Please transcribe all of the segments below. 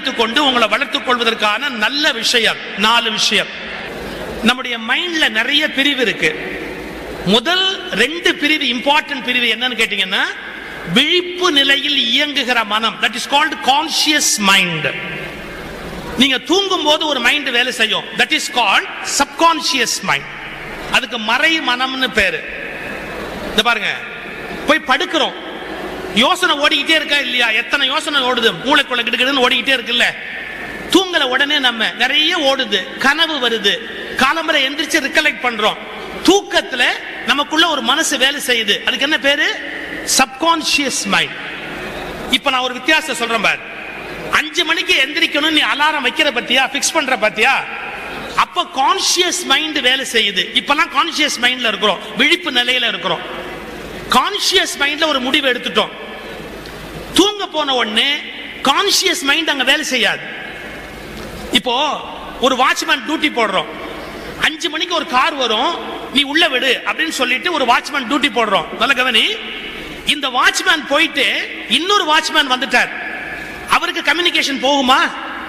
வைத்துக் கொண்டு உங்களை வளர்த்துக் கொள்வதற்கான நல்ல விஷயம் நாலு விஷயம் நம்முடைய மைண்ட்ல நிறைய பிரிவு இருக்கு முதல் ரெண்டு பிரிவு இம்பார்ட்டன்ட் பிரிவு என்னன்னு கேட்டீங்கன்னா விழிப்பு நிலையில் இயங்குகிற மனம் that is called conscious mind நீங்க தூங்கும் போது ஒரு மைண்ட் வேலை செய்யும் that is called subconscious mind அதுக்கு மறை மனம்னு பேரு இந்த பாருங்க போய் படுக்கிறோம் யோசனை ஓடிக்கிட்டே இருக்கா இல்லையா எத்தனை யோசனை ஓடுது மூளைக்குள்ள கிடுகிடுன்னு ஓடிக்கிட்டே இருக்குல்ல தூங்கல உடனே நம்ம நிறைய ஓடுது கனவு வருது காலம்பரை எந்திரிச்சு ரிகலெக்ட் பண்றோம் தூக்கத்துல நமக்குள்ள ஒரு மனசு வேலை செய்யுது அதுக்கு என்ன பேரு சப்கான்சியஸ் மைண்ட் இப்ப நான் ஒரு வித்தியாசம் சொல்றேன் பாரு அஞ்சு மணிக்கு எந்திரிக்கணும் நீ அலாரம் வைக்கிற பத்தியா பிக்ஸ் பண்ற பத்தியா அப்ப கான்சியஸ் மைண்ட் வேலை செய்யுது இப்பெல்லாம் கான்சியஸ் மைண்ட்ல இருக்கிறோம் விழிப்பு நிலையில இருக்கிறோம் கான்சியஸ் மைண்ட்ல ஒரு முடிவு எடுத்துட்டோம் தூங்க போன உடனே கான்சியஸ் மைண்ட் அங்க வேலை செய்யாது இப்போ ஒரு வாட்ச்மேன் டியூட்டி போடுறோம் அஞ்சு மணிக்கு ஒரு கார் வரும் நீ உள்ள விடு அப்படின்னு சொல்லிட்டு ஒரு வாட்ச்மேன் டியூட்டி போடுறோம் நல்ல கவனி இந்த வாட்ச்மேன் போயிட்டு இன்னொரு வாட்ச்மேன் வந்துட்டார் அவருக்கு கம்யூனிகேஷன் போகுமா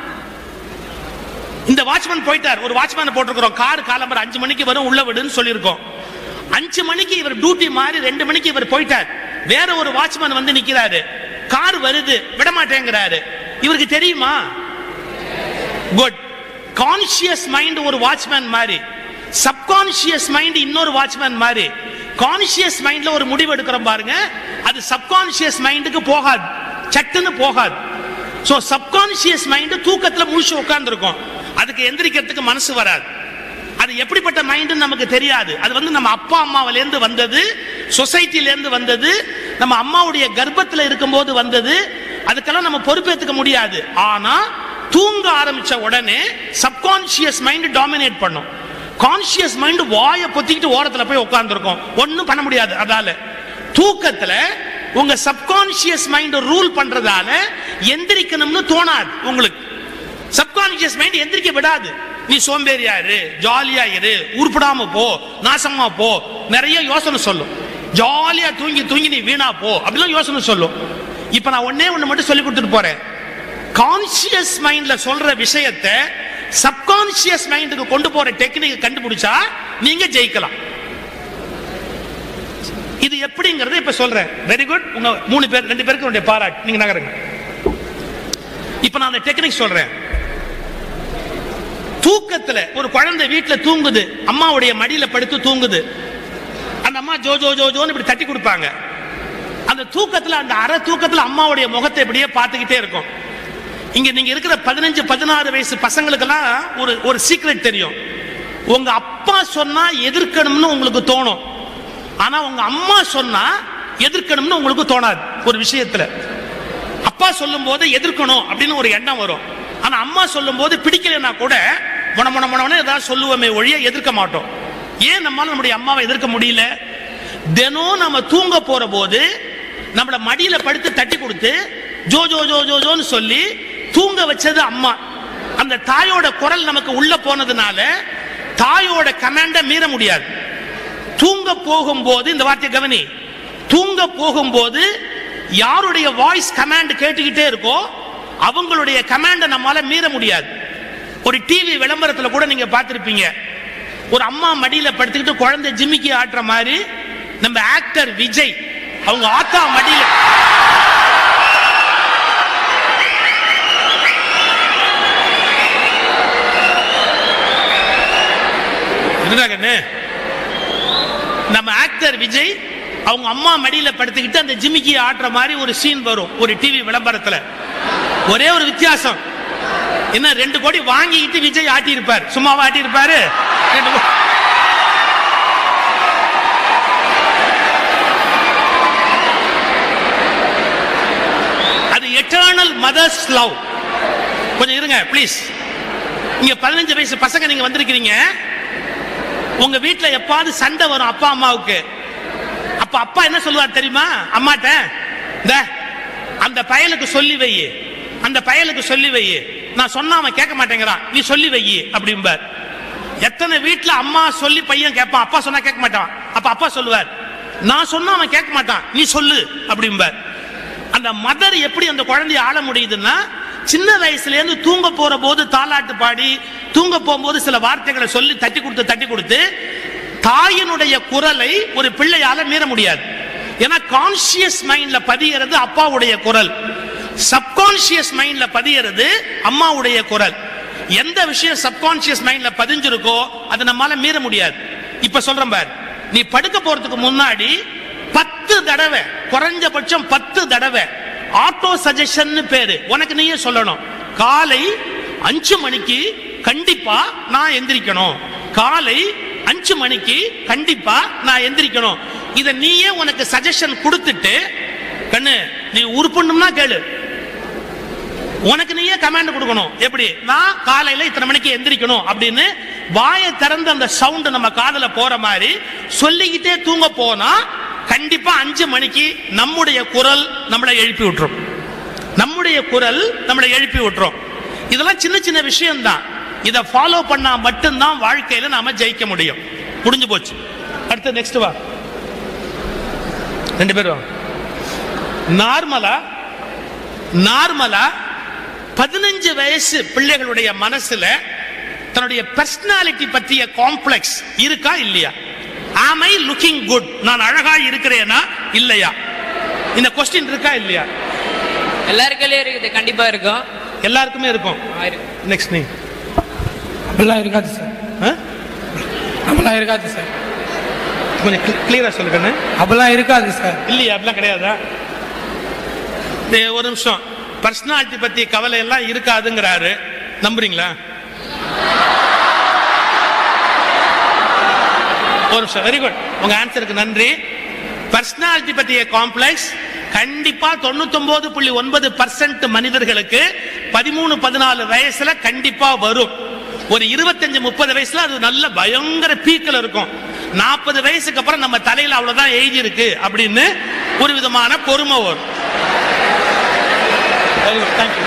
இந்த வாட்ச்மேன் போயிட்டார் ஒரு வாட்ச்மேன் போட்டிருக்கிறோம் கார் காலம்பரம் அஞ்சு மணிக்கு வரும் உள்ள விடுன்னு சொல்லியிருக்கோம் அஞ்சு மணிக்கு இவர் டியூட்டி மாறி ரெண்டு மணிக்கு இவர் போயிட்டார் வேற ஒரு வாட்ச்மேன் வந்து நிக்கிறாரு கார் வருது விட மாட்டேங்கிறாரு இவருக்கு தெரியுமா குட் கான்சியஸ் மைண்ட் ஒரு வாட்ச்மேன் மாதிரி சப்கான்சியஸ் மைண்ட் இன்னொரு வாட்ச்மேன் மாதிரி கான்சியஸ் மைண்ட்ல ஒரு முடிவு எடுக்கிறோம் பாருங்க அது சப்கான்சியஸ் மைண்டுக்கு போகாது சட்டுன்னு போகாது சோ சப்கான்சியஸ் மைண்ட் தூக்கத்துல முழிச்சு உட்கார்ந்து இருக்கும் அதுக்கு எந்திரிக்கிறதுக்கு மனசு வராது அது எப்படிப்பட்ட மைண்ட் நமக்கு தெரியாது அது வந்து நம்ம அப்பா அம்மாவில இருந்து வந்தது சொசைட்டில இருந்து வந்தது நம்ம அம்மாவுடைய கர்ப்பத்துல இருக்கும்போது வந்தது அதுக்கெல்லாம் நம்ம பொறுப்பேற்றுக்க முடியாது ஆனா தூங்க ஆரம்பிச்ச உடனே சப்கான்சியஸ் மைண்ட் டாமினேட் பண்ணும் கான்சியஸ் மைண்ட் வாயை பொத்திக்கிட்டு ஓரத்துல போய் உட்கார்ந்துருக்கும் ஒண்ணும் பண்ண முடியாது அதால தூக்கத்துல உங்க சப்கான்சியஸ் மைண்ட் ரூல் பண்றதால எந்திரிக்கணும்னு தோணாது உங்களுக்கு சப்கான்சியஸ் மைண்ட் எந்திரிக்க விடாது நீ சோம்பேறியா இரு ஜாலியா இரு உருப்படாம போ நாசமா போ நிறைய யோசனை சொல்லும் ஜாலியா தூங்கி தூங்கி நீ வீணா போ அப்படிலாம் யோசனை சொல்லும் இப்ப நான் ஒன்னே ஒண்ணு மட்டும் சொல்லி கொடுத்துட்டு போறேன் கான்சியஸ் மைண்ட்ல சொல்ற விஷயத்தை சப்கான்சியஸ் மைண்டுக்கு கொண்டு போற டெக்னிக் கண்டுபிடிச்சா நீங்க ஜெயிக்கலாம் இது எப்படிங்கறத இப்ப சொல்றேன் வெரி குட் உங்க மூணு பேர் ரெண்டு பேருக்கு என்னுடைய பாராட்டு நீங்க நகருங்க இப்ப நான் அந்த டெக்னிக் சொல்றேன் தூக்கத்துல ஒரு குழந்தை வீட்டுல தூங்குது அம்மாவுடைய மடியில படுத்து தூங்குது அந்த அம்மா ஜோ ஜோ ஜோ ஜோன்னு இப்படி தட்டி கொடுப்பாங்க அந்த தூக்கத்துல அந்த அரை தூக்கத்துல அம்மாவுடைய முகத்தை இப்படியே பார்த்துக்கிட்டே இருக்கும் இங்க நீங்க இருக்கிற பதினஞ்சு பதினாறு வயசு பசங்களுக்கெல்லாம் ஒரு ஒரு சீக்ரெட் தெரியும் உங்க அப்பா சொன்னா எதிர்க்கணும்னு உங்களுக்கு தோணும் ஆனா உங்க அம்மா சொன்னா எதிர்க்கணும்னு உங்களுக்கு தோணாது ஒரு விஷயத்துல அப்பா சொல்லும் போது எதிர்க்கணும் அப்படின்னு ஒரு எண்ணம் வரும் ஆனா அம்மா சொல்லும் போது பிடிக்கலைன்னா கூட மொன மொன மொன ஏதாவது சொல்லுவோமே ஒழிய எதிர்க்க மாட்டோம் ஏன் நம்மால நம்முடைய அம்மாவை எதிர்க்க முடியல தினம் நம்ம தூங்க போற போது நம்மள மடியில படுத்து தட்டி கொடுத்து ஜோ ஜோ ஜோ ஜோ ஜோன்னு சொல்லி தூங்க வச்சது அம்மா அந்த தாயோட குரல் நமக்கு உள்ள போனதுனால தாயோட கமாண்ட மீற முடியாது தூங்க போகும்போது இந்த வார்த்தை கவனி தூங்க போகும்போது யாருடைய வாய்ஸ் கமாண்ட் கேட்டுக்கிட்டே இருக்கோ அவங்களுடைய கமாண்ட நம்மால மீற முடியாது ஒரு டிவி விளம்பரத்துல கூட நீங்க பார்த்திருப்பீங்க ஒரு அம்மா மடியில படுத்துக்கிட்டு குழந்தை ஜிம்மிக்கு ஆட்டுற மாதிரி நம்ம ஆக்டர் விஜய் அவங்க ஆத்தா மடியில என்னடா கண்ணு? நம்ம ஆக்டர் விஜய் அவங்க அம்மா மடியில படுத்துக்கிட்டு அந்த ஜிமிக்கி ஆட்டுற மாதிரி ஒரு சீன் வரும் ஒரு டிவி விளம்பரத்துல ஒரே ஒரு வித்தியாசம் என்ன ரெண்டு கோடி வாங்கிக்கிட்டு விஜய் ஆட்டி இருப்பார் சும்மாவா ஆட்டி இருப்பாரு ரெண்டு கோ- அது எட்டர்னல் மதர்ஸ் லவ் கொஞ்சம் இருங்க ப்ளீஸ் இங்க பதினஞ்சு வயசு பசங்க நீங்க வந்திருக்கிறீங்க உங்க வீட்ல எப்பாவது சண்டை வரும் அப்பா அம்மாவுக்கு அப்ப அப்பா என்ன சொல்லுவார் தெரியுமா அம்மாட்ட இந்த அந்த பயலுக்கு சொல்லி வை அந்த பயலுக்கு சொல்லி வை நான் சொன்னா அவன் கேட்க மாட்டேங்கிறான் நீ சொல்லி வை அப்படிம்பார் எத்தனை வீட்ல அம்மா சொல்லி பையன் கேட்பான் அப்பா சொன்னா கேட்க மாட்டான் அப்ப அப்பா சொல்லுவார் நான் சொன்னா அவன் கேட்க மாட்டான் நீ சொல்லு அப்படிம்பார் அந்த மதர் எப்படி அந்த குழந்தைய ஆள முடியுதுன்னா சின்ன வயசுல இருந்து தூங்க போற போது தாலாட்டு பாடி தூங்க போகும்போது சில வார்த்தைகளை சொல்லி தட்டி கொடுத்து தட்டி கொடுத்து தாயினுடைய குரலை ஒரு பிள்ளையால மீற முடியாது ஏன்னா கான்சியஸ் மைண்ட்ல பதியறது அப்பாவுடைய குரல் சப்கான்சியஸ் மைண்ட்ல பதியறது அம்மாவுடைய குரல் எந்த விஷயம் சப்கான்சியஸ் மைண்ட்ல பதிஞ்சிருக்கோ அதை நம்மால மீற முடியாது இப்ப சொல்றேன் பார் நீ படுக்க போறதுக்கு முன்னாடி பத்து தடவை குறைஞ்சபட்சம் பத்து தடவை ஆட்டோ சஜஷன் பேரு உனக்கு நீயே சொல்லணும் காலை அஞ்சு மணிக்கு கண்டிப்பா நான் எந்திரிக்கணும் காலை அஞ்சு மணிக்கு கண்டிப்பா நான் எந்திரிக்கணும் இத நீயே உனக்கு சஜஷன் கொடுத்துட்டு கண்ணு நீ உருப்பண்ணும்னா கேளு உனக்கு நீயே கமாண்ட் கொடுக்கணும் எப்படி நான் காலையில இத்தனை மணிக்கு எந்திரிக்கணும் அப்படின்னு வாயை திறந்து அந்த சவுண்ட் நம்ம காதுல போற மாதிரி சொல்லிக்கிட்டே தூங்க போனா கண்டிப்பா அஞ்சு மணிக்கு நம்முடைய குரல் நம்மளை எழுப்பி விட்டுரும் நம்முடைய குரல் நம்மளை எழுப்பி விட்டுரும் இதெல்லாம் சின்ன சின்ன விஷயம் தான் இதை ஃபாலோ பண்ணா மட்டும்தான் வாழ்க்கையில நாம ஜெயிக்க முடியும் முடிஞ்சு போச்சு அடுத்து நெக்ஸ்ட் வா ரெண்டு பேரும் நார்மலா நார்மலா பதினஞ்சு வயசு பிள்ளைகளுடைய மனசுல தன்னுடைய பர்சனாலிட்டி பற்றிய காம்ப்ளெக்ஸ் இருக்கா இல்லையா ஆம் ஐ லுக்கிங் குட் நான் அழகா இருக்கிறேனா இல்லையா இந்த கொஸ்டின் இருக்கா இல்லையா எல்லாருக்கையும் இருக்குது கண்டிப்பா இருக்கும் எல்லாருக்குமே இருக்கும் ஆயிரம். நெக்ஸ்ட் நீ அப்படிலாம் இருக்காது சார் ஆ? அப்படிலாம் இருக்காது சார் கொஞ்சம் கிளியரா சொல்லுங்கண்ணே அப்படிலாம் இருக்காது சார் இல்லையா அப்படிலாம் கிடையாதா டேய், ஒரு நிமிஷம் பர்சனாலிட்டி பத்தி கவலை எல்லாம் இருக்காதுங்கிறாரு நம்புறீங்களா ஒரு நிமிஷம் வெரி குட் உங்க ஆன்சருக்கு நன்றி பர்சனாலிட்டி பற்றிய காம்ப்ளெக்ஸ் கண்டிப்பா தொண்ணூத்தொன்பது புள்ளி ஒன்பது பர்சன்ட் மனிதர்களுக்கு பதிமூணு பதினாலு வயசுல கண்டிப்பா வரும் ஒரு இருபத்தஞ்சு முப்பது வயசுல அது நல்ல பயங்கர பீக்கில் இருக்கும் நாற்பது வயசுக்கு அப்புறம் நம்ம தலையில அவ்வளவுதான் எழுதி இருக்கு அப்படின்னு ஒரு விதமான பொறுமை வரும் Very good, thank you.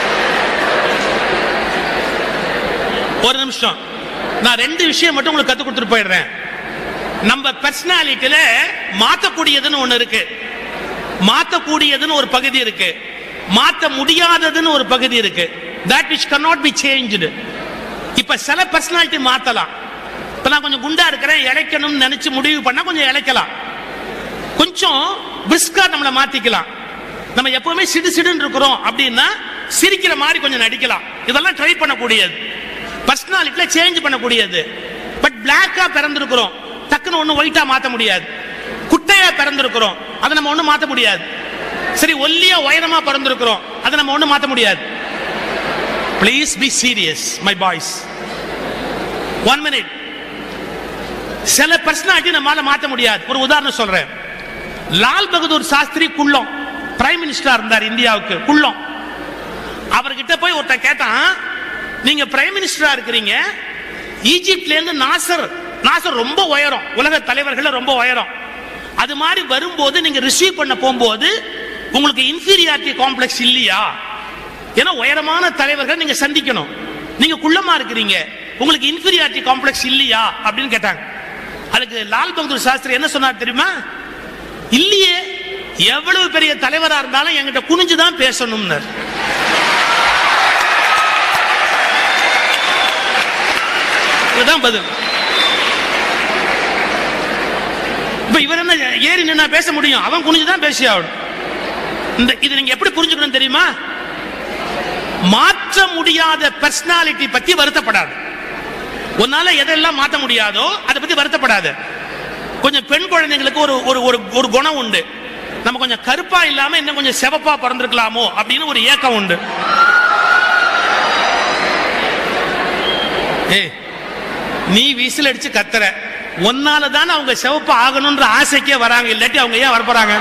ஒரு நிமிஷம் நான் ரெண்டு விஷயம் மட்டும் உங்களுக்கு கத்து கொடுத்துட்டு போயிடுறேன் நம்ம பர்சனாலிட்டியில மாத்தக்கூடியதுன்னு ஒண்ணு இருக்கு மாத்தக்கூடியதுன்னு ஒரு பகுதி இருக்கு மாத்த முடியாததுன்னு ஒரு பகுதி இருக்கு that which cannot be changed இப்ப சில பர்சனாலிட்டி மாத்தலாம் இப்ப நான் கொஞ்சம் குண்டா இருக்கிறேன் இழைக்கணும்னு நினைச்சு முடிவு பண்ணா கொஞ்சம் இழைக்கலாம் கொஞ்சம் பிரிஸ்கா நம்மளை மாத்திக்கலாம் நம்ம எப்பவுமே சிடு சிடுன்னு இருக்கிறோம் அப்படின்னா சிரிக்கிற மாதிரி கொஞ்சம் நடிக்கலாம் இதெல்லாம் ட்ரை பண்ணக்கூடியது பர்சனாலிட்டியில சேஞ்ச் பண்ணக்கூடியது பட் பிளாக்கா பிறந்திருக்கிறோம் டக்குன்னு ஒண்ணு ஒயிட்டா மாத்த முடியாது குட்டையா பிறந்திருக்கிறோம் அதை நம்ம ஒண்ணு மாத்த முடியாது சரி ஒல்லியா உயரமா பிறந்திருக்கிறோம் அதை நம்ம ஒண்ணு மாத்த முடியாது please be serious my boys one minute சில பர்சனாலிட்டி நம்மளால மாத்த முடியாது ஒரு உதாரணம் சொல்றேன் லால் பகதூர் சாஸ்திரி குள்ளம் பிரைம் மினிஸ்டரா இருந்தார் இந்தியாவுக்கு குள்ளம் அவர்கிட்ட போய் ஒருத்தன் கேட்டான் நீங்க பிரைம் மினிஸ்டரா இருக்கிறீங்க ஈஜிப்ட்ல இருந்து நாசர் நாசர் ரொம்ப உயரம் உலக தலைவர்கள் ரொம்ப உயரம் அது மாதிரி வரும்போது நீங்க ரிசீவ் பண்ண போகும்போது உங்களுக்கு இன்ஃபீரியாரிட்டி காம்ப்ளெக்ஸ் இல்லையா ஏன்னா உயரமான தலைவர்கள் நீங்க சந்திக்கணும் நீங்க குள்ளமா இருக்கிறீங்க உங்களுக்கு இன்ஃபீரியாரிட்டி காம்ப்ளெக்ஸ் இல்லையா அப்படின்னு கேட்டாங்க அதுக்கு லால் பகதூர் சாஸ்திரி என்ன சொன்னார் தெரியுமா இல்லையே எவ்வளவு பெரிய தலைவரா இருந்தாலும் என்கிட்ட குனிஞ்சுதான் பேசணும்னு இதுதான் பதில் இப்ப இவர் என்ன ஏறி நின்னா பேச முடியும் அவன் குனிஞ்சுதான் பேசி ஆகணும் இந்த இது நீங்க எப்படி புரிஞ்சுக்கணும் தெரியுமா மாற்ற முடியாத பர்சனாலிட்டி பத்தி வருத்தப்படாது உன்னால எதெல்லாம் மாத்த முடியாதோ அதை பத்தி வருத்தப்படாது கொஞ்சம் பெண் குழந்தைங்களுக்கு ஒரு ஒரு ஒரு ஒரு குணம் உண்டு நம்ம கொஞ்சம் கருப்பா இல்லாம இன்னும் கொஞ்சம் சிவப்பா பிறந்திருக்கலாமோ அப்படின்னு ஒரு ஏக்கம் உண்டு ஏய் நீ விசில் அடிச்சு கத்துற ஒன்னால தானே அவங்க சிவப்பு ஆகணும்ன்ற ஆசைக்கே வராங்க இல்லாட்டி அவங்க ஏன் வரப்போறாங்க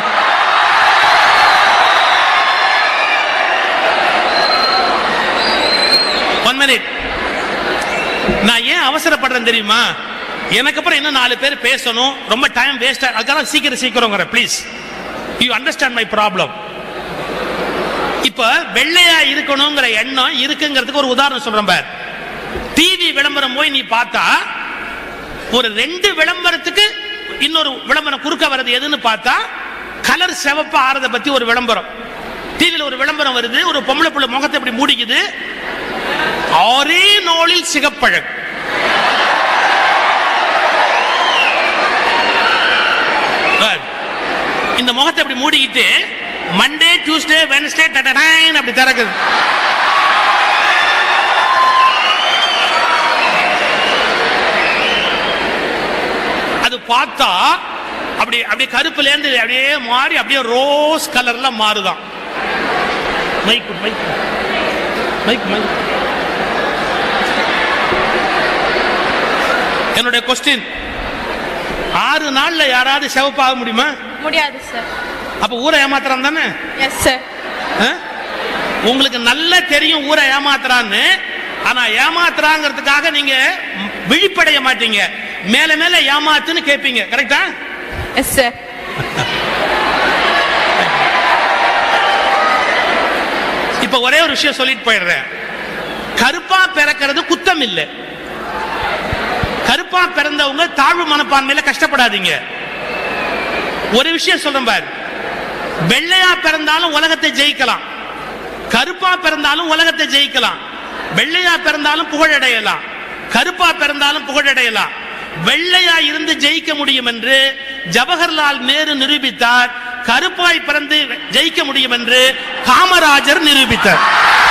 ஒன் மினிட் நான் ஏன் அவசரப்படுறேன் தெரியுமா எனக்கு அப்புறம் இன்னும் நாலு பேர் பேசணும் ரொம்ப டைம் வேஸ்ட் அதுக்காக சீக்கிரம் சீக்கிரங்கிற please you understand my problem இப்ப வெள்ளையா இருக்கணுங்கிற எண்ணம் இருக்குங்கிறதுக்கு ஒரு உதாரணம் சொல்றேன் பார் டிவி விளம்பரம் போய் நீ பார்த்தா ஒரு ரெண்டு விளம்பரத்துக்கு இன்னொரு விளம்பரம் குறுக்க வர்றது எதுன்னு பார்த்தா கலர் சிவப்பு ஆறத பத்தி ஒரு விளம்பரம் டிவில ஒரு விளம்பரம் வருது ஒரு பொம்பளை புள்ள முகத்தை இப்படி மூடிக்குது ஒரே நோளில் சிகப்பழகு Good. இந்த முகத்தை இப்படி மூடிக்கிட்டு மண்டே டியூஸ்டே வெனஸ்டே டடடைன் அப்படி திறக்குது அது பார்த்தா அப்படி அப்படியே கருப்புல இருந்து அப்படியே மாறி அப்படியே ரோஸ் கலர்ல மாறுதான் மைக் மைக் மைக் மைக் என்னுடைய கொஸ்டின் ஆறு நாள்ல யாராவது சிவப்பாக முடியுமா முடியாது சார் அப்ப ஊரை ஏமாத்துறான் தானே எஸ் சார் ஆ? உங்களுக்கு நல்லா தெரியும் ஊரை ஏமாத்துறான்னு ஆனா ஏமாத்துறாங்கிறதுக்காக நீங்க விழிப்படைய மாட்டீங்க மேல மேல ஏமாத்துன்னு கேட்பீங்க கரெக்டா எஸ் சார் இப்ப ஒரே ஒரு விஷயம் சொல்லிட்டு போயிடுறேன் கருப்பா பிறக்கிறது குத்தம் இல்லை கருப்பா பிறந்தவங்க தாழ்வு மனப்பான்மையில கஷ்டப்படாதீங்க ஒரு விஷயம் சொல்றேன் பாரு வெள்ளையா பிறந்தாலும் உலகத்தை ஜெயிக்கலாம் கருப்பா பிறந்தாலும் உலகத்தை ஜெயிக்கலாம் வெள்ளையா பிறந்தாலும் புகழடையலாம் கருப்பா பிறந்தாலும் புகழடையலாம் வெள்ளையா இருந்து ஜெயிக்க முடியும் என்று ஜவஹர்லால் நேரு நிரூபித்தார் கருப்பாய் பிறந்து ஜெயிக்க முடியும் என்று காமராஜர் நிரூபித்தார்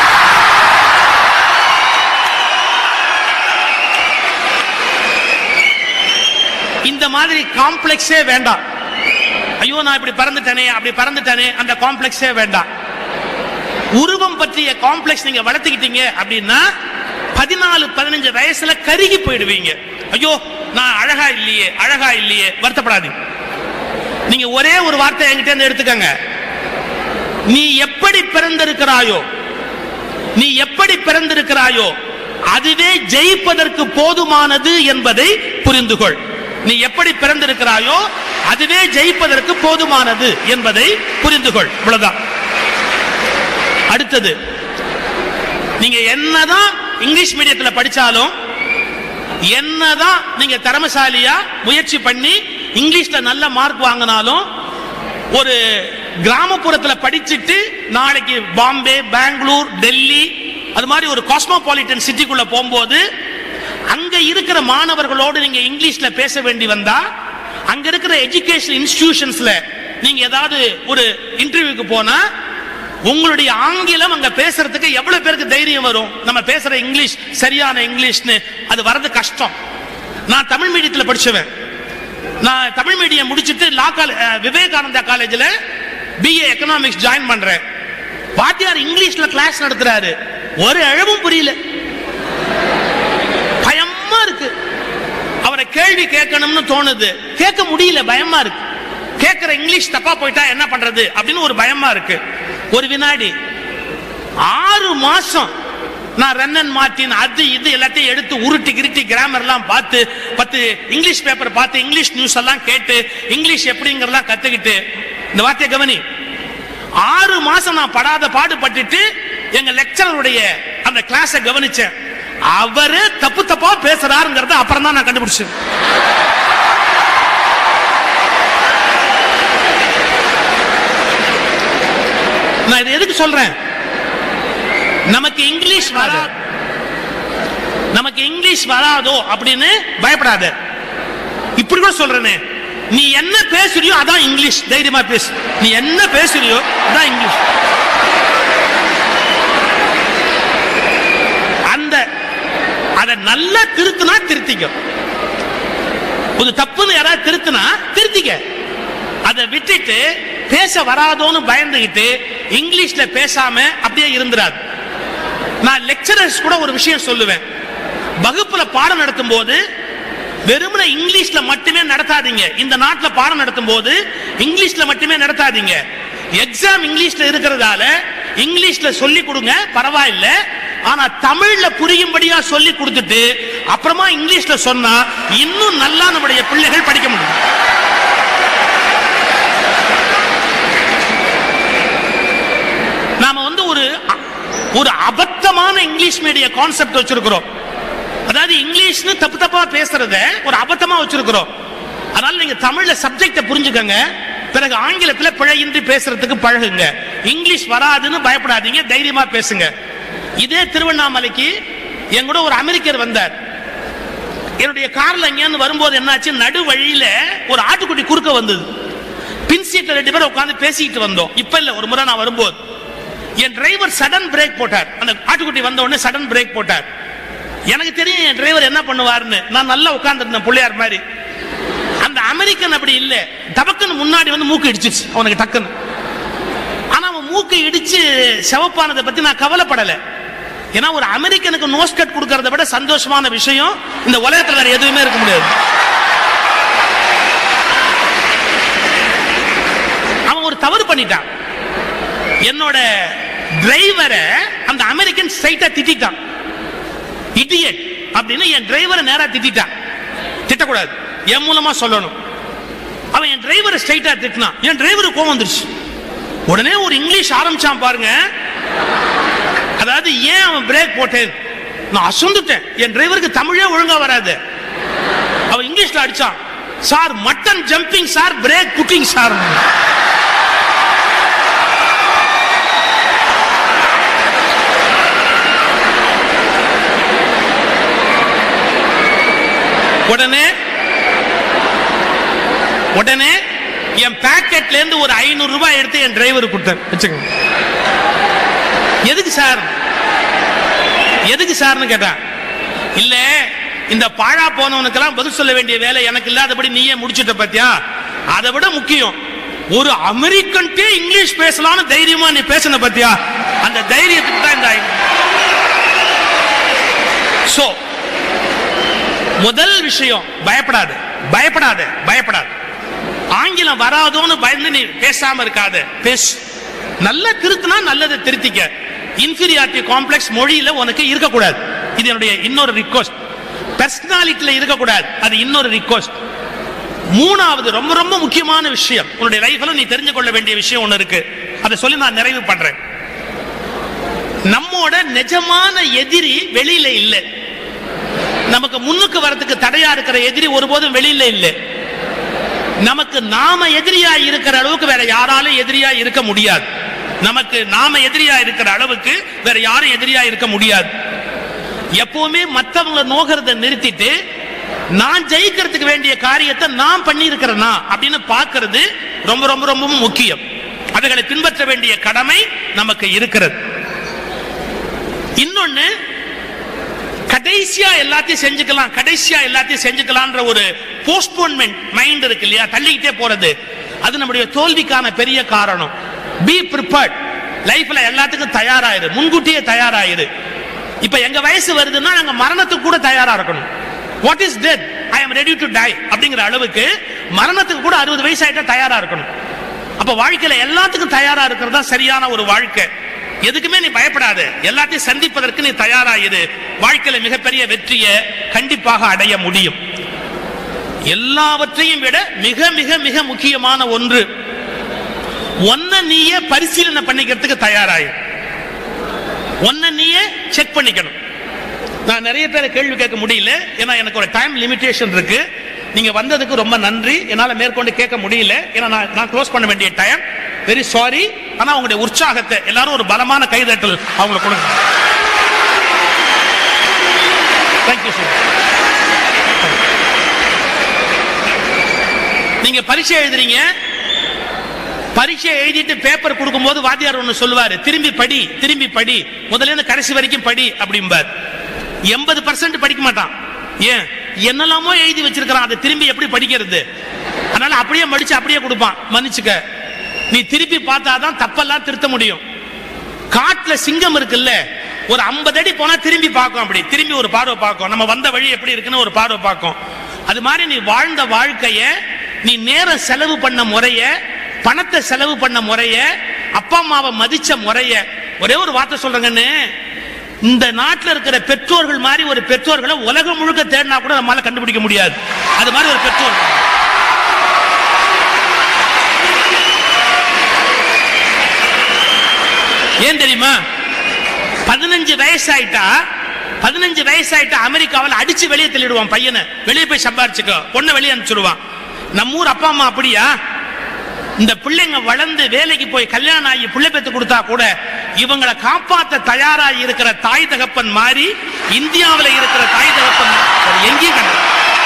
இந்த மாதிரி காம்ப்ளெக்ஸே வேண்டாம் ஐயோ நான் இப்படி பறந்துட்டேனே அப்படி பறந்துட்டேனே அந்த காம்ப்ளெக்ஸே வேண்டாம் உருவம் பற்றிய காம்ப்ளெக்ஸ் நீங்க வளர்த்துக்கிட்டீங்க அப்படின்னா பதினாலு பதினஞ்சு வயசுல கருகி போயிடுவீங்க ஐயோ நான் அழகா இல்லையே அழகா இல்லையே வருத்தப்படாதீங்க நீங்க ஒரே ஒரு வார்த்தை என்கிட்ட இருந்து எடுத்துக்கங்க நீ எப்படி பிறந்திருக்கிறாயோ நீ எப்படி பிறந்திருக்கிறாயோ அதுவே ஜெயிப்பதற்கு போதுமானது என்பதை புரிந்து கொள் நீ எப்படி பிறந்திருக்கிறாயோ அதுவே ஜெயிப்பதற்கு போதுமானது என்பதை புரிந்து கொள் இவ்வளவுதான் அடுத்தது நீங்க என்னதான் இங்கிலீஷ் மீடியத்துல படிச்சாலும் என்னதான் நீங்க திறமசாலியா முயற்சி பண்ணி இங்கிலீஷ்ல நல்ல மார்க் வாங்கினாலும் ஒரு கிராமப்புறத்துல படிச்சுட்டு நாளைக்கு பாம்பே பெங்களூர் டெல்லி அது மாதிரி ஒரு காஸ்மோபாலிட்டன் சிட்டிக்குள்ள போகும்போது அங்க இருக்கிற மாணவர்களோடு நீங்க இங்கிலீஷ்ல பேச வேண்டி வந்தா அங்க இருக்கிற எஜுகேஷன் இன்ஸ்டிடியூஷன்ஸ்ல நீங்க ஏதாவது ஒரு இன்டர்வியூக்கு போனா உங்களுடைய ஆங்கிலம் அங்க பேசுறதுக்கு எவ்வளவு பேருக்கு தைரியம் வரும் நம்ம பேசுற இங்கிலீஷ் சரியான இங்கிலீஷ்னு அது வர்றது கஷ்டம் நான் தமிழ் மீடியத்துல படிச்சவன் நான் தமிழ் மீடியம் முடிச்சிட்டு லா காலேஜ் விவேகானந்தா காலேஜ்ல பிஏ எக்கனாமிக்ஸ் ஜாயின் பண்றேன் வாத்தியார் இங்கிலீஷ்ல கிளாஸ் நடத்துறாரு ஒரு அழவும் புரியல பயமா இருக்கு அவரை கேள்வி கேட்கணும்னு தோணுது கேட்க முடியல பயமா இருக்கு கேட்கிற இங்கிலீஷ் தப்பா போயிட்டா என்ன பண்றது அப்படின்னு ஒரு பயமா இருக்கு ஒரு வினாடி ஆறு மாசம் நான் ரன்னன் மார்ட்டின் அது இது எல்லாத்தையும் எடுத்து உருட்டி கிருட்டி கிராமர் எல்லாம் பார்த்து பத்து இங்கிலீஷ் பேப்பர் பார்த்து இங்கிலீஷ் நியூஸ் எல்லாம் கேட்டு இங்கிலீஷ் எப்படிங்கறதெல்லாம் கத்துக்கிட்டு இந்த வார்த்தையை கவனி ஆறு மாசம் நான் படாத பாடுபட்டுட்டு எங்க லெக்சரருடைய அந்த கிளாஸை கவனிச்சேன் அவரு தப்பு தப்பா பேசுறாருங்கிறத அப்புறம் தான் நான் கண்டுபிடிச்சேன் நான் இதை எதுக்கு சொல்றேன் நமக்கு இங்கிலீஷ் வரா நமக்கு இங்கிலீஷ் வராதோ அப்படின்னு பயப்படாத இப்படி கூட சொல்றேனே நீ என்ன பேசுறியோ அதான் இங்கிலீஷ் தைரியமா பேசு நீ என்ன பேசுறியோ அதான் இங்கிலீஷ் அந்த அதை நல்லா திருத்தினா திருத்திக்க ஒரு தப்புன்னு யாராவது திருத்தினா திருத்திக்க அதை விட்டுட்டு பேச வராதோன்னு பயந்துகிட்டு இங்கிலீஷ்ல பேசாம அப்படியே இருந்துராது நான் லெக்சரர்ஸ் கூட ஒரு விஷயம் சொல்லுவேன் வகுப்புல பாடம் நடத்தும் போது வெறுமனே இங்கிலீஷ்ல மட்டுமே நடத்தாதீங்க இந்த நாட்டுல பாடம் நடத்தும் போது இங்கிலீஷ்ல மட்டுமே நடத்தாதீங்க எக்ஸாம் இங்கிலீஷ்ல இருக்கிறதால இங்கிலீஷ்ல சொல்லி கொடுங்க பரவாயில்ல ஆனா தமிழ்ல புரியும்படியா சொல்லி கொடுத்துட்டு அப்புறமா இங்கிலீஷ்ல சொன்னா இன்னும் நல்லா நம்முடைய பிள்ளைகள் படிக்க முடியும் நாம வந்து ஒரு ஒரு அபத்தமான இங்கிலீஷ் மீடிய கான்செப்ட் வச்சிருக்கிறோம் அதாவது இங்கிலீஷ்னு தப்பு தப்பா பேசுறத ஒரு அபத்தமா வச்சிருக்கிறோம் அதனால நீங்க தமிழ்ல சப்ஜெக்ட புரிஞ்சுக்கங்க பிறகு ஆங்கிலத்துல பிழையின்றி பேசுறதுக்கு பழகுங்க இங்கிலீஷ் வராதுன்னு பயப்படாதீங்க தைரியமா பேசுங்க இதே திருவண்ணாமலைக்கு என் கூட ஒரு அமெரிக்கர் வந்தார் என்னுடைய கார்ல எங்கேருந்து வரும்போது என்னாச்சு நடு வழியில ஒரு ஆட்டுக்குட்டி குறுக்க வந்தது பின் சீட்ல ரெண்டு பேரும் உட்கார்ந்து பேசிக்கிட்டு வந்தோம் இப்ப இல்ல ஒரு முறை நான் வரும்போது என் டிரைவர் சடன் பிரேக் போட்டார் அந்த ஆட்டுக்குட்டி வந்த உடனே சடன் பிரேக் போட்டார் எனக்கு தெரியும் என் டிரைவர் என்ன பண்ணுவாருன்னு நான் நல்லா உட்கார்ந்துருந்தேன் பிள்ளையார் மாதிரி அந்த அமெரிக்கன் அப்படி இல்ல டபக்குன்னு முன்னாடி வந்து மூக்கு இடிச்சிச்சு அவனுக்கு டக்குன்னு ஆனா அவன் மூக்கு இடிச்சு செவப்பானதை பத்தி நான் கவலைப்படல ஏன்னா ஒரு அமெரிக்கனுக்கு நோஸ் கட் கொடுக்கறத விட சந்தோஷமான விஷயம் இந்த உலகத்துல வேற எதுவுமே இருக்க முடியாது அவன் ஒரு தவறு பண்ணிட்டான் என்னோட டிரைவரை அந்த அமெரிக்கன் ஸ்ட்ரைட்டா திட்டான் இடியட் அப்படின்னு என் டிரைவரை நேரா திட்டான் திட்டக்கூடாது என் மூலமா சொல்லணும் அவன் என் டிரைவரை ஸ்ட்ரைட்டா திட்டினான் என் டிரைவருக்கு கோவம் வந்துருச்சு உடனே ஒரு இங்கிலீஷ் ஆரம்பிச்சான் பாருங்க அதாவது ஏன் அவன் பிரேக் போட்டேன் நான் அசந்துட்டேன் என் டிரைவருக்கு தமிழே ஒழுங்கா வராது அவன் இங்கிலீஷ்ல அடிச்சான் sir mutton jumping sir break putting sir உடனே உடனே என் பாக்கெட்ல இருந்து ஒரு ஐநூறு ரூபாய் எடுத்து என் டிரைவருக்கு கொடுத்தேன் வச்சுக்கோங்க எதுக்கு சார் எதுக்கு சார்னு கேட்டான் இல்ல இந்த பாழா போனவனுக்கெல்லாம் பதில் சொல்ல வேண்டிய வேலை எனக்கு இல்லாதபடி நீயே முடிச்சிட்ட பாத்தியா அதை விட முக்கியம் ஒரு அமெரிக்கன்ட்டே இங்கிலீஷ் பேசலாம்னு தைரியமா நீ பேசின பாத்தியா அந்த தைரியத்துக்கு தான் இந்த சோ முதல் விஷயம் பயப்படாத பயப்படாத பயப்படாத ஆங்கிலம் வராதோன்னு பயந்து நீ பேசாம இருக்காத பேசு நல்ல திருத்தினா நல்லதை திருத்திக்க இன்ஃபீரியாரிட்டி காம்ப்ளெக்ஸ் மொழியில உனக்கு இருக்கக்கூடாது இது என்னுடைய இன்னொரு ரிக்வஸ்ட் பர்சனாலிட்டியில இருக்கக்கூடாது அது இன்னொரு ரிக்வஸ்ட் மூணாவது ரொம்ப ரொம்ப முக்கியமான விஷயம் உன்னுடைய லைஃப்ல நீ தெரிஞ்சு கொள்ள வேண்டிய விஷயம் ஒண்ணு இருக்கு அதை சொல்லி நான் நிறைவு பண்றேன் நம்மோட நிஜமான எதிரி வெளியில இல்லை நமக்கு முன்னுக்கு வரதுக்கு தடையா இருக்கிற எதிரி ஒருபோதும் வெளியில இல்லை நமக்கு நாம எதிரியா இருக்கிற அளவுக்கு வேற யாராலும் எதிரியா இருக்க முடியாது நமக்கு நாம எதிரியா இருக்கிற அளவுக்கு வேற யாரும் எதிரியா இருக்க முடியாது எப்பவுமே மத்தவங்க நோகிறத நிறுத்திட்டு நான் ஜெயிக்கிறதுக்கு வேண்டிய காரியத்தை நான் பண்ணி இருக்கிறேனா அப்படின்னு பார்க்கிறது ரொம்ப ரொம்ப ரொம்ப முக்கியம் அதுகளை பின்பற்ற வேண்டிய கடமை நமக்கு இருக்கிறது இன்னொன்னு கடைசியா எல்லாத்தையும் செஞ்சுக்கலாம் கடைசியா எல்லாத்தையும் செஞ்சுக்கலாம்ன்ற ஒரு போஸ்ட்போன்மெண்ட் மைண்ட் இருக்கு இல்லையா தள்ளிக்கிட்டே போறது அது நம்முடைய தோல்விக்கான பெரிய காரணம் பி ப்ரிப்பேர்ட் லைஃப்ல எல்லாத்துக்கும் தயாராயிரு முன்கூட்டியே தயாராயிரு இப்ப எங்க வயசு வருதுன்னா நாங்க மரணத்துக்கு கூட தயாரா இருக்கணும் what is death I am ready to die அப்படிங்கிற அளவுக்கு மரணத்துக்கு கூட அறுபது வயசு ஆயிட்டா தயாரா இருக்கணும் அப்ப வாழ்க்கையில எல்லாத்துக்கும் தயாரா இருக்கிறது தான் சரியான ஒரு வாழ்க்கை எதுக்குமே நீ பயப்படாத எல்லாத்தையும் சந்திப்பதற்கு நீ தயாராயிரு வாழ்க்கையில மிகப்பெரிய வெற்றியை கண்டிப்பாக அடைய முடியும் எல்லாவற்றையும் விட மிக மிக மிக முக்கியமான ஒன்று ஒன்ன நீயே பரிசீலனை பண்ணிக்கிறதுக்கு தயாராயிரு ஒன்ன நீயே செக் பண்ணிக்கணும் நான் நிறைய பேரை கேள்வி கேட்க முடியல ஏன்னா எனக்கு ஒரு டைம் லிமிடேஷன் இருக்கு நீங்க வந்ததுக்கு ரொம்ப நன்றி என்னால மேற்கொண்டு கேட்க முடியல ஏன்னா நான் நான் க்ளோஸ் பண்ண வேண்டிய டைம் வெரி சாரி ஆனா உங்களுடைய உற்சாகத்தை எல்லாரும் ஒரு பலமான கைதட்டல் அவங்களுக்கு கொடுங்க தேங்க்யூ சார் நீங்க பரீட்சை எழுதுறீங்க பரீட்சை எழுதிட்டு பேப்பர் கொடுக்கும்போது வாத்தியார் ஒண்ணு சொல்லுவாரு திரும்பி படி திரும்பி படி முதல்ல இருந்து கடைசி வரைக்கும் படி அப்படிம்பார் எண்பது பர்சன்ட் படிக்க மாட்டான் ஏன் என்னெல்லாமோ எழுதி வச்சிருக்கிறான் அதை திரும்பி எப்படி படிக்கிறது அதனால அப்படியே மடிச்சு அப்படியே கொடுப்பான் மன்னிச்சுக்க நீ திருப்பி பார்த்தாதான் தப்பெல்லாம் திருத்த முடியும் காட்டுல சிங்கம் இருக்குல்ல ஒரு ஐம்பது அடி போனா திரும்பி பார்க்கும் அப்படி திரும்பி ஒரு பார்வை பார்க்கும் நம்ம வந்த வழி எப்படி இருக்குன்னு ஒரு பார்வை பார்க்கும் அது மாதிரி நீ வாழ்ந்த வாழ்க்கைய நீ நேரம் செலவு பண்ண முறைய பணத்தை செலவு பண்ண முறைய அப்பா அம்மாவை மதிச்ச முறைய ஒரே ஒரு வார்த்தை சொல்றேங்கன்னு இந்த நாட்டில் இருக்கிற பெற்றோர்கள் மாதிரி ஒரு பெற்றோர்களை உலகம் முழுக்க தேடினா கூட நம்மளால கண்டுபிடிக்க முடியாது அது மாதிரி ஒரு பெற்றோர் ஏன் தெரியுமா பதினஞ்சு வயசாயிட்டா பதினஞ்சு வயசாயிட்டா அமெரிக்காவில் அடிச்சு வெளியே தள்ளிடுவான் பையனை வெளியே போய் சம்பாரிச்சுக்கோ பொண்ணை வெளியே அனுப்பிச்சிடுவான் நம்ம ஊர் அப்பா அம்மா அப்படியா இந்த பிள்ளைங்க வளர்ந்து வேலைக்கு போய் கல்யாணம் ஆகி பிள்ளை பெத்து கொடுத்தா கூட இவங்களை காப்பாத்த தயாரா இருக்கிற தாய் தகப்பன் மாதிரி இந்தியாவில் இருக்கிற தாய் தகப்பன் வேற எங்கேயும் கிடையாது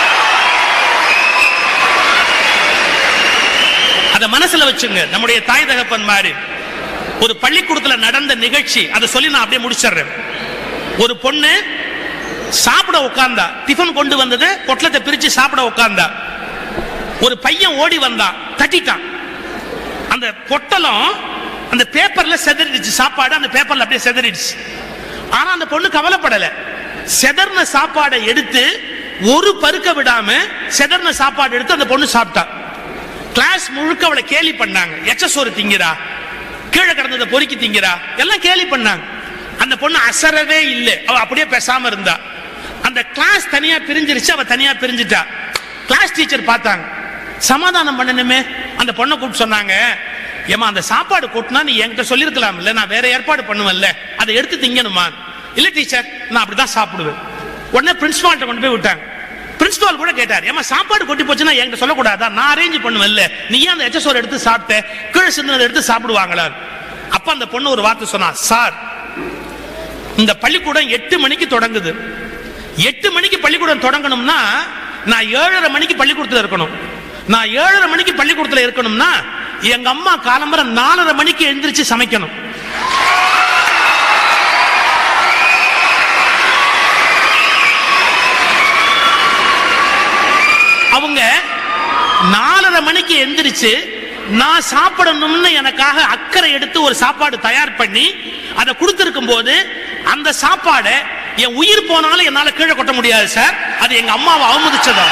அத மனசுல வச்சுங்க நம்முடைய தாய் தகப்பன் மாதிரி ஒரு பள்ளிக்கூடத்துல நடந்த நிகழ்ச்சி அதை சொல்லி நான் அப்படியே முடிச்சிடுறேன் ஒரு பொண்ணு சாப்பிட உட்கார்ந்தா டிஃபன் கொண்டு வந்தது பொட்டலத்தை பிரிச்சு சாப்பிட உட்கார்ந்தா ஒரு பையன் ஓடி வந்தான் தட்டிட்டான் அந்த பொட்டலம் அந்த பேப்பர்ல செதறிடுச்சு சாப்பாடு அந்த பேப்பர்ல அப்படியே செதறிடுச்சு ஆனா அந்த பொண்ணு கவலைப்படல செதறின சாப்பாடை எடுத்து ஒரு பருக்க விடாம செதறின சாப்பாடு எடுத்து அந்த பொண்ணு சாப்பிட்டா கிளாஸ் முழுக்க அவளை கேலி பண்ணாங்க எச்ச சோறு திங்கிறா கீழே கிடந்ததை பொறுக்கி திங்கிறா எல்லாம் கேலி பண்ணாங்க அந்த பொண்ணு அசரவே இல்லை அவ அப்படியே பேசாம இருந்தா அந்த கிளாஸ் தனியா பிரிஞ்சிருச்சு அவ தனியா பிரிஞ்சிட்டா கிளாஸ் டீச்சர் பார்த்தாங்க சமாதானம் பண்ணணுமே அந்த பொண்ணை கூப்பிட்டு சொன்னாங்க ஏமா அந்த சாப்பாடு கொட்டினா நீ என்கிட்ட சொல்லிருக்கலாம் இல்ல நான் வேற ஏற்பாடு பண்ணுவேன்ல அதை எடுத்து திங்கணுமா இல்ல டீச்சர் நான் அப்படிதான் சாப்பிடுவேன் உடனே பிரின்சிபால்ட்ட கொண்டு போய் விட்டாங்க பிரின்சிபால் கூட கேட்டார் ஏமா சாப்பாடு கொட்டி போச்சுன்னா என்கிட்ட சொல்லக்கூடாதா நான் அரேஞ்ச் பண்ணுவேன்ல நீ ஏன் அந்த எச்சசோர் எடுத்து சாப்பிட்ட கீழே சிந்தனை எடுத்து சாப்பிடுவாங்களா அப்ப அந்த பொண்ணு ஒரு வார்த்தை சொன்னா சார் இந்த பள்ளிக்கூடம் எட்டு மணிக்கு தொடங்குது எட்டு மணிக்கு பள்ளிக்கூடம் தொடங்கணும்னா நான் ஏழரை மணிக்கு பள்ளிக்கூடத்துல இருக்கணும் நான் ஏழரை மணிக்கு பள்ளிக்கூடத்துல இருக்கணும்னா எங்க அம்மா காலம்பரம் நாலரை மணிக்கு எந்திரிச்சு சமைக்கணும் அவங்க நாலரை மணிக்கு எந்திரிச்சு நான் சாப்பிடணும்னு எனக்காக அக்கறை எடுத்து ஒரு சாப்பாடு தயார் பண்ணி அதை கொடுத்திருக்கும் போது அந்த சாப்பாடை என் உயிர் போனாலும் என்னால கீழே கொட்ட முடியாது சார் அது எங்க அம்மாவை அவமதிச்சதா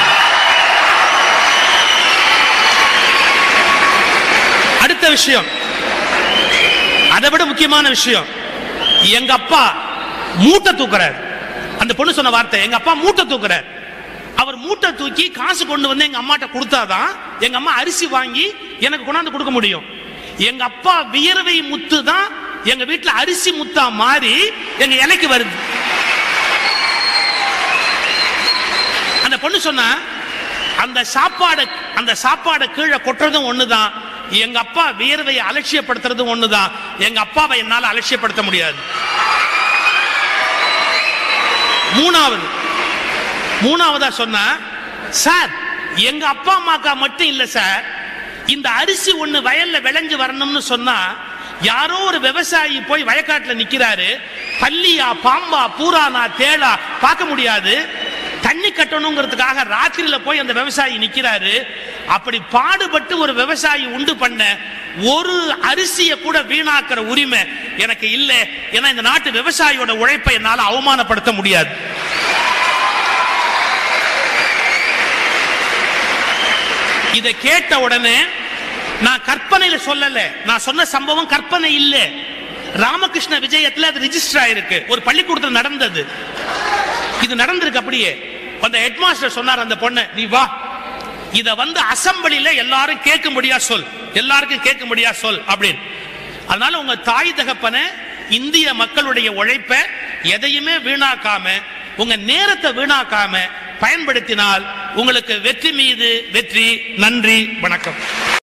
அடுத்த விஷயம் அதை விட முக்கியமான விஷயம் எங்க அப்பா மூட்டை தூக்குறார் அந்த பொண்ணு சொன்ன வார்த்தை எங்க அப்பா மூட்டை தூக்குறார் அவர் மூட்டை தூக்கி காசு கொண்டு வந்து எங்க அம்மாட்ட கொடுத்தாதான் எங்க அம்மா அரிசி வாங்கி எனக்கு கொண்டாந்து கொடுக்க முடியும் எங்க அப்பா வியர்வை முத்து தான் எங்க வீட்டுல அரிசி முத்தா மாறி எங்க இலைக்கு வருது அந்த பொண்ணு சொன்னா அந்த சாப்பாடை அந்த சாப்பாடை கீழே கொட்டுறதும் ஒண்ணுதான் எங்க அப்பா வியர்வையை அலட்சியப்படுத்துறதும் ஒண்ணுதான் எங்க அப்பாவை என்னால அலட்சியப்படுத்த முடியாது மூணாவது மூணாவதா சொன்னா சார் எங்க அப்பா அம்மாக்கா மட்டும் இல்ல சார் இந்த அரிசி ஒண்ணு வயல்ல விளைஞ்சு வரணும்னு சொன்னா யாரோ ஒரு விவசாயி போய் வயக்காட்டுல நிக்கிறாரு பல்லியா பாம்பா பூரானா தேளா பார்க்க முடியாது தண்ணி கட்டணுங்கிறதுக்காக ராத்திரியில போய் அந்த விவசாயி நிக்கிறாரு அப்படி பாடுபட்டு ஒரு விவசாயி உண்டு பண்ண ஒரு அரிசியை கூட வீணாக்குற உரிமை எனக்கு இல்லை ஏன்னா இந்த நாட்டு விவசாயியோட உழைப்பை என்னால அவமானப்படுத்த முடியாது இதை கேட்ட உடனே நான் கற்பனையில சொல்லல நான் சொன்ன சம்பவம் கற்பனை இல்ல ராமகிருஷ்ண விஜயத்துல அது ரிஜிஸ்டர் ஆயிருக்கு ஒரு பள்ளிக்கூடத்துல நடந்தது இது நடந்திருக்கு அப்படியே அந்த ஹெட்மாஸ்டர் சொன்னார் அந்த பொண்ணு நீ வா இத வந்து அசம்பிளில எல்லாரும் கேட்கும்படியா சொல் எல்லாருக்கும் கேட்கும்படியா சொல் அப்படின்னு அதனால உங்க தாய் தகப்பனை இந்திய மக்களுடைய உழைப்ப எதையுமே வீணாக்காம உங்க நேரத்தை வீணாக்காம பயன்படுத்தினால் உங்களுக்கு வெற்றி மீது வெற்றி நன்றி வணக்கம்